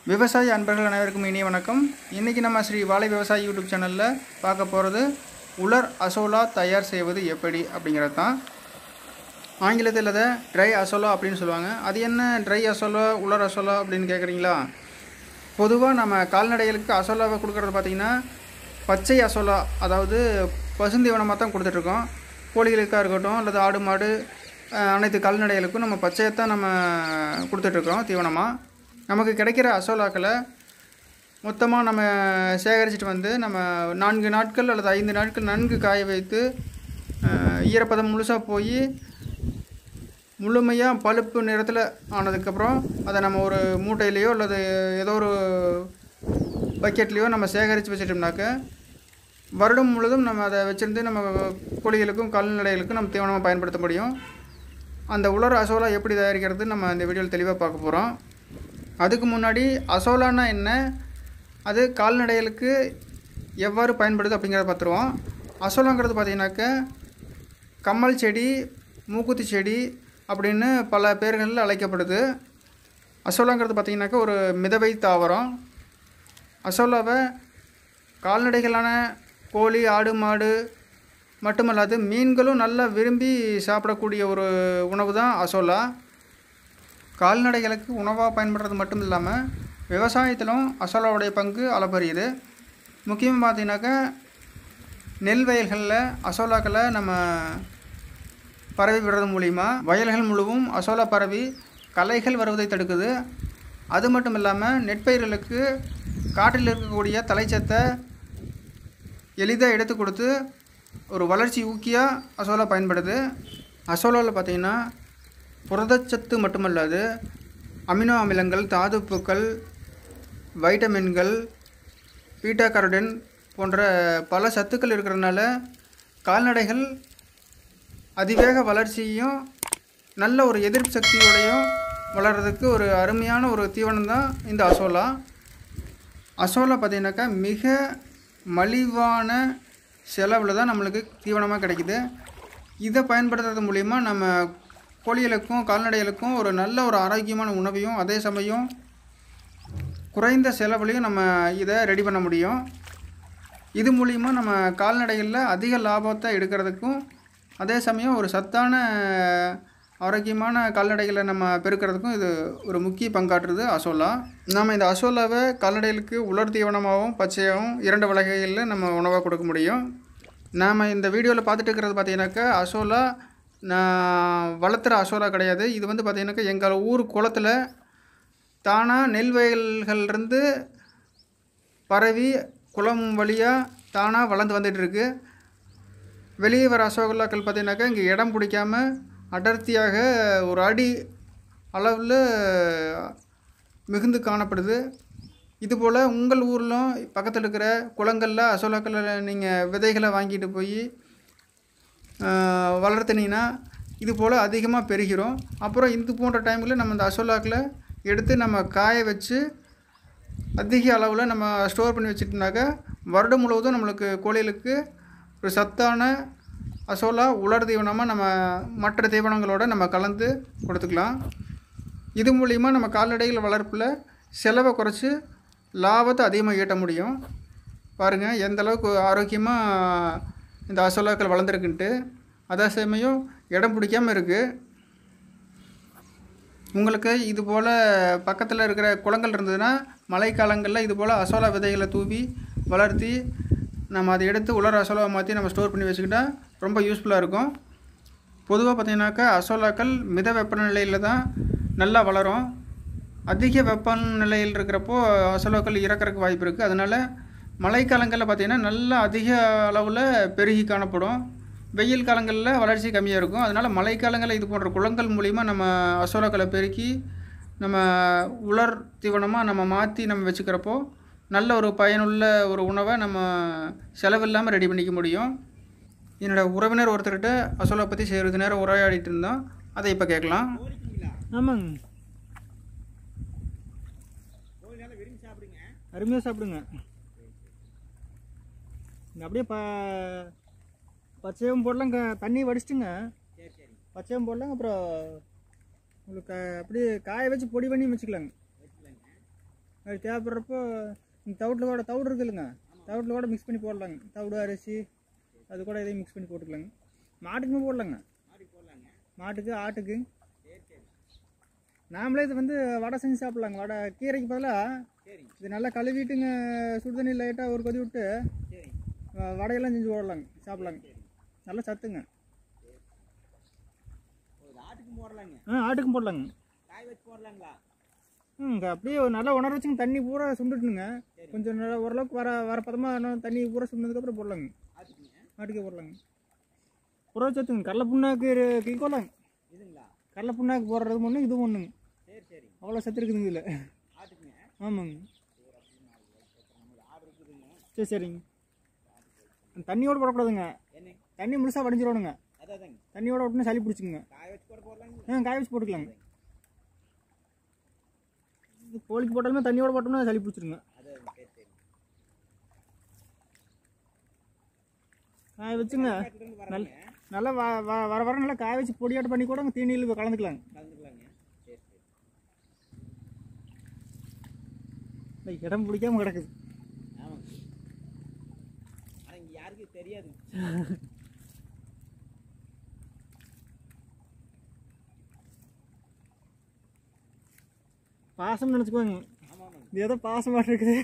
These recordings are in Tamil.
விவசாய அன்பர்கள் அனைவருக்கும் இனிய வணக்கம் இன்றைக்கி நம்ம ஸ்ரீ வாழை விவசாயி யூடியூப் சேனலில் பார்க்க போகிறது உலர் அசோலா தயார் செய்வது எப்படி அப்படிங்கிறது தான் ஆங்கிலத்தில் அதை ட்ரை அசோலா அப்படின்னு சொல்லுவாங்க அது என்ன ட்ரை அசோலா உலர் அசோலா அப்படின்னு கேட்குறீங்களா பொதுவாக நம்ம கால்நடைகளுக்கு அசோலாவை கொடுக்குறது பார்த்திங்கன்னா பச்சை அசோலா அதாவது பசுந்தீவனமாக தான் கொடுத்துட்ருக்கோம் கோழிகளுக்காக இருக்கட்டும் அல்லது ஆடு மாடு அஹ், அனைத்து கால்நடைகளுக்கும் நம்ம பச்சையைத்தான் நம்ம கொடுத்துட்ருக்கோம் தீவனமாக நமக்கு கிடைக்கிற அசோலாக்களை மொத்தமாக நம்ம சேகரிச்சுட்டு வந்து நம்ம நான்கு நாட்கள் அல்லது ஐந்து நாட்கள் நன்கு காய வைத்து அஹ், ஈரப்பதம் முழுசாக போய் முழுமையாக பழுப்பு நிறத்தில் ஆனதுக்கப்புறம் அதை நம்ம ஒரு மூட்டையிலையோ அல்லது ஏதோ ஒரு பக்கெட்லேயோ நம்ம சேகரித்து வச்சிட்டோம்னாக்க வருடம் முழுதும் நம்ம அதை வச்சுருந்து நம்ம கோழிகளுக்கும் கால்நடைகளுக்கும் நம்ம தீவனமாக பயன்படுத்த முடியும் அந்த உலர் அசோலா எப்படி தயாரிக்கிறது நம்ம இந்த வீடியோவில் தெளிவாக பார்க்க போகிறோம் அதுக்கு முன்னாடி அசோலான்னா என்ன அது கால்நடைகளுக்கு எவ்வாறு பயன்படுது அப்படிங்கிறத பார்த்துருவோம் அசோலாங்கிறது பார்த்தீங்கன்னாக்க கம்மல் செடி மூக்குத்தி செடி அப்படின்னு பல பேர்களில் அழைக்கப்படுது அசோலாங்கிறது பார்த்திங்கனாக்கா ஒரு மிதவை தாவரம் அசோலாவை கால்நடைகளான கோழி ஆடு மாடு மட்டுமல்லாது மீன்களும் நல்லா விரும்பி சாப்பிடக்கூடிய ஒரு உணவு தான் அசோலா கால்நடைகளுக்கு உணவாக பயன்படுறது மட்டும் இல்லாமல் விவசாயத்திலும் அசோலாவுடைய பங்கு அளப்பரியது முக்கியமாக பார்த்தீங்கன்னாக்கா நெல் வயல்களில் அசோலாக்களை நம்ம பரவி விடுறது மூலிமா வயல்கள் முழுவும் அசோலா பரவி களைகள் வருவதை தடுக்குது அது மட்டும் இல்லாமல் நெற்பயிர்களுக்கு காற்றில் இருக்கக்கூடிய தலைச்சத்தை எளிதாக எடுத்து கொடுத்து ஒரு வளர்ச்சி ஊக்கியாக அசோலா பயன்படுது அசோலாவில் பார்த்தீங்கன்னா புரதச்சத்து மட்டுமல்லாது அமினோ அமிலங்கள் தாதுப்புக்கள் வைட்டமின்கள் பீட்டா கரோடின் போன்ற பல சத்துக்கள் இருக்கிறதுனால கால்நடைகள் அதிவேக வளர்ச்சியும் நல்ல ஒரு எதிர்ப்பு சக்தியோடையும் வளர்கிறதுக்கு ஒரு அருமையான ஒரு தீவனம் தான் இந்த அசோலா அசோலா பார்த்தீங்கன்னாக்கா மிக மலிவான செலவில் தான் நம்மளுக்கு தீவனமாக கிடைக்குது இதை பயன்படுத்துறது மூலிமா நம்ம கோழிகளுக்கும் கால்நடைகளுக்கும் ஒரு நல்ல ஒரு ஆரோக்கியமான உணவையும் அதே சமயம் குறைந்த செலவுலையும் நம்ம இதை ரெடி பண்ண முடியும் இது மூலிமா நம்ம கால்நடைகளில் அதிக லாபத்தை எடுக்கிறதுக்கும் அதே சமயம் ஒரு சத்தான ஆரோக்கியமான கால்நடைகளை நம்ம பெருக்கிறதுக்கும் இது ஒரு முக்கிய பங்காற்றுது அசோலா நாம் இந்த அசோலாவை கால்நடைகளுக்கு உலர் தீவனமாகவும் பச்சையாகவும் இரண்டு வகைகளில் நம்ம உணவாக கொடுக்க முடியும் நாம் இந்த வீடியோவில் பார்த்துட்டு இருக்கிறது பார்த்தீங்கன்னாக்கா அசோலா நான் வளர்த்துற அசோலா கிடையாது இது வந்து பார்த்தீங்கன்னாக்கா எங்கள் ஊர் குளத்தில் தானாக நெல் வயல்கள்லேருந்து பரவி குளம் வழியாக தானாக வளர்ந்து வந்துட்டு இருக்கு வெளியே வர அசோகலாக்கள் பார்த்தீங்கன்னாக்கா இங்கே இடம் பிடிக்காம அடர்த்தியாக ஒரு அடி அளவில் மிகுந்து காணப்படுது இதுபோல் உங்கள் ஊரிலும் பக்கத்தில் இருக்கிற குளங்களில் அசோலாக்களில் நீங்கள் விதைகளை வாங்கிட்டு போய் வளர்த்துனீங்கன்னா இது போல் அதிகமாக பெருகிறோம் அப்புறம் இது போன்ற டைமில் நம்ம இந்த அசோலாக்களை எடுத்து நம்ம காய வச்சு அதிக அளவில் நம்ம ஸ்டோர் பண்ணி வச்சுட்டோம்னாக்கா வருடம் முழுவதும் நம்மளுக்கு கோழிகளுக்கு ஒரு சத்தான அசோலா உலர் தீவனமாக நம்ம மற்ற தீவனங்களோட நம்ம கலந்து கொடுத்துக்கலாம் இது மூலிமா நம்ம கால்நடைகள் வளர்ப்பில் செலவை குறைச்சி லாபத்தை அதிகமாக ஈட்ட முடியும் பாருங்கள் எந்த அளவுக்கு ஆரோக்கியமாக இந்த அசோலாக்கள் வளர்ந்துருக்குன்ட்டு அதே சமயம் இடம் பிடிக்காமல் இருக்குது உங்களுக்கு இது போல் பக்கத்தில் இருக்கிற குளங்கள் இருந்ததுன்னா மழைக்காலங்களில் இது போல் அசோலா விதைகளை தூவி வளர்த்தி நம்ம அதை எடுத்து உலர் அசோலாவை மாற்றி நம்ம ஸ்டோர் பண்ணி வச்சுக்கிட்டா ரொம்ப யூஸ்ஃபுல்லாக இருக்கும் பொதுவாக பார்த்தீங்கன்னாக்கா அசோலாக்கள் மித வெப்பநிலையில் தான் நல்லா வளரும் அதிக வெப்பநிலையில் இருக்கிறப்போ அசோலாக்கள் இறக்கறதுக்கு வாய்ப்பு இருக்குது அதனால் மழைக்காலங்களில் பார்த்திங்கன்னா நல்லா அதிக அளவில் பெருகி காணப்படும் வெயில் காலங்களில் வளர்ச்சி கம்மியாக இருக்கும் அதனால் மழைக்காலங்களில் இது போன்ற குளங்கள் மூலிமா நம்ம அசோலாக்களை பெருக்கி நம்ம உலர் தீவனமாக நம்ம மாற்றி நம்ம வச்சுக்கிறப்போ நல்ல ஒரு பயனுள்ள ஒரு உணவை நம்ம செலவில்லாமல் ரெடி பண்ணிக்க முடியும் என்னோடய உறவினர் ஒருத்தர்கிட்ட அசோலா பற்றி சிறிது நேரம் உரையாடிட்டு இருந்தோம் அதை இப்போ கேட்கலாம் ஆமாங்க அருமையாக சாப்பிடுங்க இந்த அப்படியே ப பச்சையும் போடலாம் க- தண்ணி வடிச்சிட்டுங்க பச்சையும் போடலாம் அப்புறம் உங்களுக்கு அப்படியே காய வச்சு பொடி பண்ணி வச்சுக்கலாங்க அது தேவைப்படுறப்போ இந்த தவிட்டில் கூட தவிடு இருக்குதுல்லைங்க தவிட்டில் கூட மிக்ஸ் பண்ணி போடலாங்க தவிடு அரிசி அது கூட இதையும் மிக்ஸ் பண்ணி போட்டுக்கலாங்க மாட்டுக்குமே போடலாங்க மாட்டுக்கு ஆட்டுக்கு நாமளே இது வந்து வடை செஞ்சு சாப்பிட்லாங்க வடை கீரைக்கு பதிலாக இது நல்லா கழுவிட்டுங்க சுடு தண்ணி லைட்டாக ஒரு கொதி விட்டு வ- வடையெல்லாம் செஞ்சு போடலாங்க சாப்பிட்லாங்க நல்லா சத்துங்க ஆட்டுக்கு போடலாங்க ஆ ஆட்டுக்கும் போடலாங்க காய் வச்சு போடலாங்களா ம் அப்படியே நல்லா உணர வச்சுங்க தண்ணி பூரா சுண்டுட்டுங்க கொஞ்சம் நல்லா ஓரளவுக்கு வர வர பதமாக தண்ணி பூரா சுண்டதுக்கப்புறம் போடலாங்க ஆட்டுக்குங்க ஆட்டுக்கே போடலாங்க புற சத்துங்க கடலை புண்ணாக்கு கிக்கோலாங்க இதுங்களா கடலை புண்ணாக்கு போடுறது ஒன்று இது ஒன்றுங்க சரி சரி அவ்வளோ சத்து இருக்குதுங்க இதில் ஆட்டுக்குங்க ஆமாங்க ஆடு இருக்குதுங்க சரி சரிங்க அந்த தண்ணியோடு போடக்கூடாதுங்க என்ன தண்ணி முழுசாக வடிஞ்சிடணுங்க அதாதாங்க தண்ணியோட விட்டுனா சளி பிடிச்சிங்க காய வச்சு கூட போடலாங்க ஆ காய வச்சு போட்டுக்கலாங்க இது கோழிக்கு போட்டாலுமே தண்ணியோட போட்டோம்னா சளி பிடிச்சிருங்க அதாங்க சரி சரி காய வச்சுங்க காட்டுலேருந்து வரலாங்க நல்லா வ வ- வர வர நல்லா காய வச்சு பொடியாட்டம் பண்ணி கூட தீனியில் கலந்துக்கலாங்க கலந்துக்கலாங்க சரி சரி இந்த இடம் பிடிக்காம கிடக்குது ஆமாங்க ஆனால் இங்கே யாருக்கும் தெரியாது பாசம் நினச்சிக்குவாங்க ஆமாம் ஆமாங்க இது ஏதோ பாசமாக இருக்குது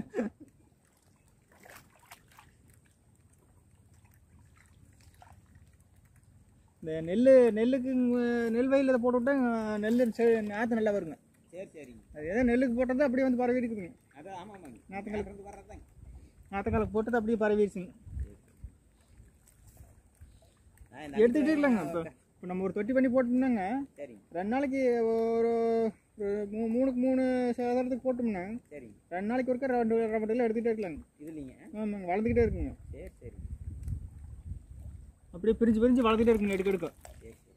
இந்த நெல் நெல்லுக்கு இங்க- நெல் வயலில் இதை போட்டு விட்டா நெல் செ- நாற்று நல்லா வருங்க சரி சரிங்க அது ஏதோ நெல்லுக்கு போட்டது அப்படியே வந்து பரவி இருக்குதுங்க அதான் ஆமாம் ஆமாங்க நாற்றுங்களுக்கு இருந்து வர்றதாங்க நாற்றுக்காலுக்கு போட்டது அப்படியே பரவிடுச்சுங்க நான் இந்த எடுத்துக்கிட்டே இருக்கலாங்க இப்போ இப்போ நம்ம ஒரு தொட்டி பண்ணி போட்டோம்னாங்க சரிங்க ரெண்டு நாளைக்கு ஒரு ஒரு மூ- மூணுக்கு மூணு சாதாரணத்துக்கு போட்டோம்னா சரிங்க ரெண்டு நாளைக்கு ஒருக்கா ரெண்டு ரெண்டு எல்லாம் எடுத்துகிட்டே இருக்கலாங்க இது இல்லைங்க ஆமாங்க வளர்ந்துக்கிட்டே இருக்குங்க சரி சரி அப்படியே பிரிஞ்சு பிரிஞ்சு வளர்ந்துட்டே இருக்குங்க எடுக்க எடுக்க சரி சரி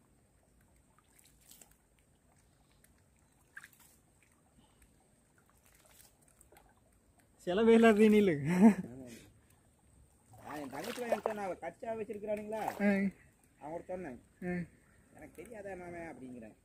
செலவே இல்லாத தீனியில் ஆமாம் நான் என் தங்கச்சி எனக்கு சொன்னேன் கச்சா வச்சிருக்கிறானுங்களா அவங்கள்ட்ட சொன்னேன் எனக்கு தெரியாதா மாமே அப்படிங்கிறேன்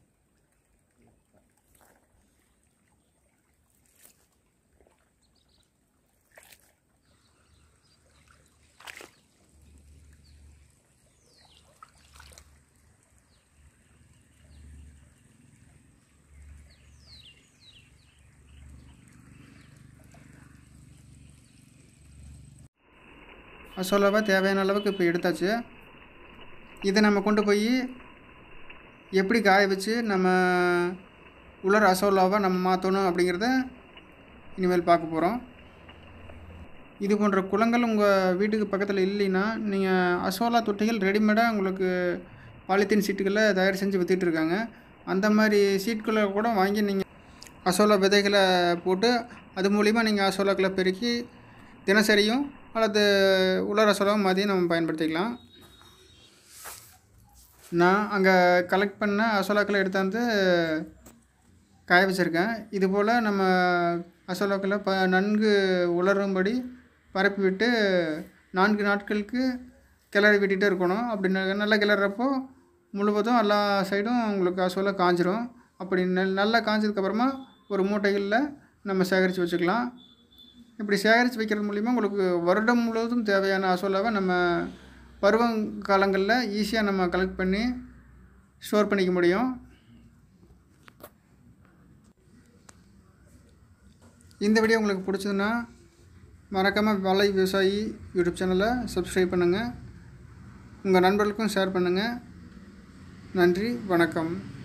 அசோலாவை தேவையான அளவுக்கு இப்போ எடுத்தாச்சு இதை நம்ம கொண்டு போய் எப்படி காய வச்சு நம்ம உலர் அசோலாவை நம்ம மாற்றணும் அப்படிங்கிறத இனிமேல் பார்க்க போகிறோம் இது போன்ற குளங்கள் உங்கள் வீட்டுக்கு பக்கத்தில் இல்லைன்னா நீங்கள் அசோலா தொட்டிகள் ரெடிமேடாக உங்களுக்கு பாலித்தீன் சீட்டுகளில் தயார் செஞ்சு வித்துட்டு இருக்காங்க அந்த மாதிரி சீட்களை கூட வாங்கி நீங்கள் அசோலா விதைகளை போட்டு அது மூலிமா நீங்கள் அசோலாக்களை பெருக்கி தினசரியும் அல்லது உலர் அசோலாவும் மதியம் நம்ம பயன்படுத்திக்கலாம் நான் அங்கே கலெக்ட் பண்ண அசோலாக்களை எடுத்தாந்து காய வச்சுருக்கேன் இதுபோல் நம்ம அசோலாக்களை ப நன்கு உலரும்படி பரப்பி விட்டு நான்கு நாட்களுக்கு கிளறி விட்டுட்டே இருக்கணும் அப்படி ந- நல்லா கிளறப்போ முழுவதும் எல்லா சைடும் உங்களுக்கு அசோலா காஞ்சிரும் அப்படி நெல் நல்லா காஞ்சதுக்கப்புறமா ஒரு மூட்டைகளில் நம்ம சேகரித்து வச்சுக்கலாம் இப்படி சேகரித்து வைக்கிறது மூலிமா உங்களுக்கு வருடம் முழுவதும் தேவையான அசோலாவை நம்ம பருவகாலங்களில் ஈஸியாக நம்ம கலெக்ட் பண்ணி ஸ்டோர் பண்ணிக்க முடியும் இந்த வீடியோ உங்களுக்கு பிடிச்சதுன்னா மறக்காமல் வலை விவசாயி யூடியூப் சேனலை சப்ஸ்கிரைப் பண்ணுங்கள் உங்கள் நண்பர்களுக்கும் ஷேர் பண்ணுங்கள் நன்றி வணக்கம்